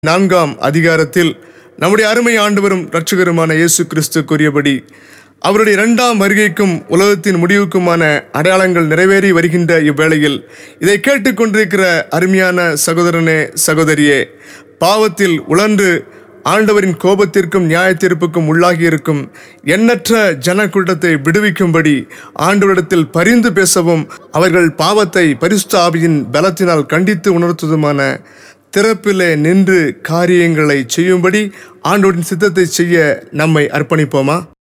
நான்காம் அதிகாரத்தில் நம்முடைய அருமை ஆண்டவரும் இரட்சகருமான இயேசு கிறிஸ்து கூறியபடி அவருடைய இரண்டாம் வருகைக்கும் உலகத்தின் முடிவுக்குமான அடையாளங்கள் நிறைவேறி வருகின்ற இவ்வேளையில் இதை கேட்டுக்கொண்டிருக்கிற அருமையான சகோதரனே சகோதரியே பாவத்தில் உழன்று ஆண்டவரின் கோபத்திற்கும் நியாய தீர்ப்புக்கும் உள்ளாகி இருக்கும் எண்ணற்ற ஜனக்கூட்டத்தை விடுவிக்கும்படி ஆண்டவரிடத்தில் பரிந்து பேசவும் அவர்கள் பாவத்தை பரிசுத்த ஆவியின் பலத்தினால் கண்டித்து உணர்த்துவதுமான திறப்பிலே நின்று காரியங்களை செய்யும்படி ஆண்டோரின் சித்தத்தை செய்ய நம்மை அர்ப்பணிப்போமா